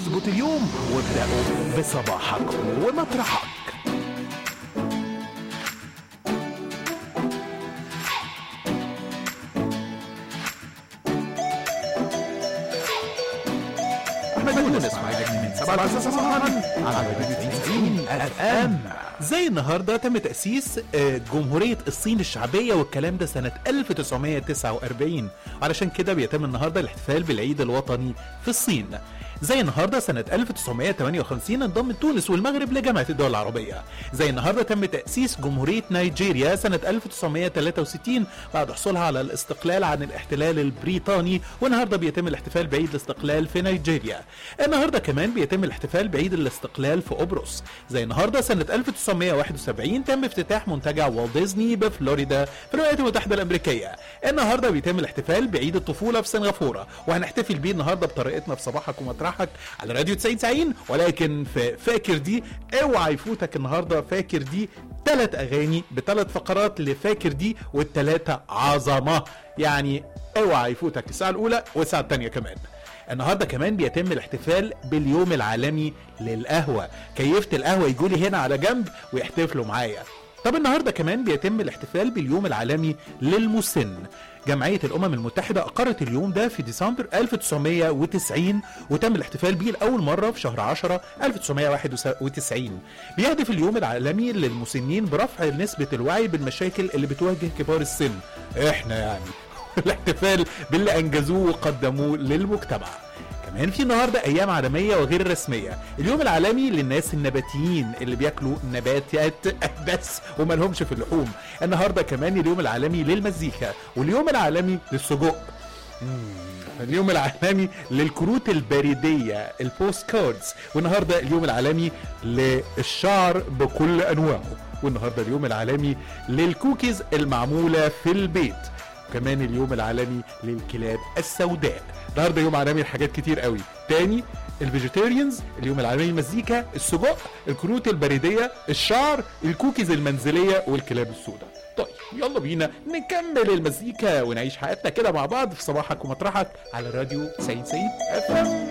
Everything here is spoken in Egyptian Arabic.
اظبط اليوم وابدأوا بصباحك ومطرحك احمد يونس معاك من 7 ل 9 صباحا على راديو 90 اف ام زي النهارده تم تأسيس آه، جمهورية الصين الشعبية والكلام ده سنة 1949 علشان كده بيتم النهارده الاحتفال بالعيد الوطني في الصين زي النهارده سنة 1958 انضم تونس والمغرب لجامعة الدول العربية زي النهارده تم تأسيس جمهورية نيجيريا سنة 1963 بعد حصولها على الاستقلال عن الاحتلال البريطاني والنهارده بيتم الاحتفال بعيد الاستقلال في نيجيريا النهارده كمان بيتم الاحتفال بعيد الاستقلال في قبرص زي النهارده سنة 1971 تم افتتاح منتجع والت ديزني بفلوريدا في الولايات المتحدة الأمريكية النهارده بيتم الاحتفال بعيد الطفولة في سنغافورة وهنحتفل بيه النهارده بطريقتنا في صباحك ومطرحك على راديو 90 90 ولكن في فاكر دي اوعى يفوتك النهارده فاكر دي ثلاث اغاني بثلاث فقرات لفاكر دي والثلاثه عظمه يعني اوعى يفوتك الساعه الاولى والساعه الثانيه كمان النهارده كمان بيتم الاحتفال باليوم العالمي للقهوه كيفت القهوه يجولي هنا على جنب ويحتفلوا معايا طب النهارده كمان بيتم الاحتفال باليوم العالمي للمسن جمعية الأمم المتحدة أقرت اليوم ده في ديسمبر 1990 وتم الاحتفال بيه لأول مرة في شهر 10 1991 بيهدف اليوم العالمي للمسنين برفع نسبة الوعي بالمشاكل اللي بتواجه كبار السن احنا يعني الاحتفال باللي أنجزوه وقدموه للمجتمع كمان في النهارده ايام عالميه وغير رسميه اليوم العالمي للناس النباتيين اللي بياكلوا نباتات بس وما لهمش في اللحوم النهارده كمان اليوم العالمي للمزيكا واليوم العالمي للسجق اليوم العالمي للكروت البريدية البوست كاردز والنهاردة اليوم العالمي للشعر بكل أنواعه والنهاردة اليوم العالمي للكوكيز المعمولة في البيت كمان اليوم العالمي للكلاب السوداء النهارده يوم عالمي لحاجات كتير قوي تاني الفيجيتيريانز اليوم العالمي للمزيكا السجق الكروت البريدية الشعر الكوكيز المنزلية والكلاب السوداء طيب يلا بينا نكمل المزيكا ونعيش حياتنا كده مع بعض في صباحك ومطرحك على راديو 90 اف ام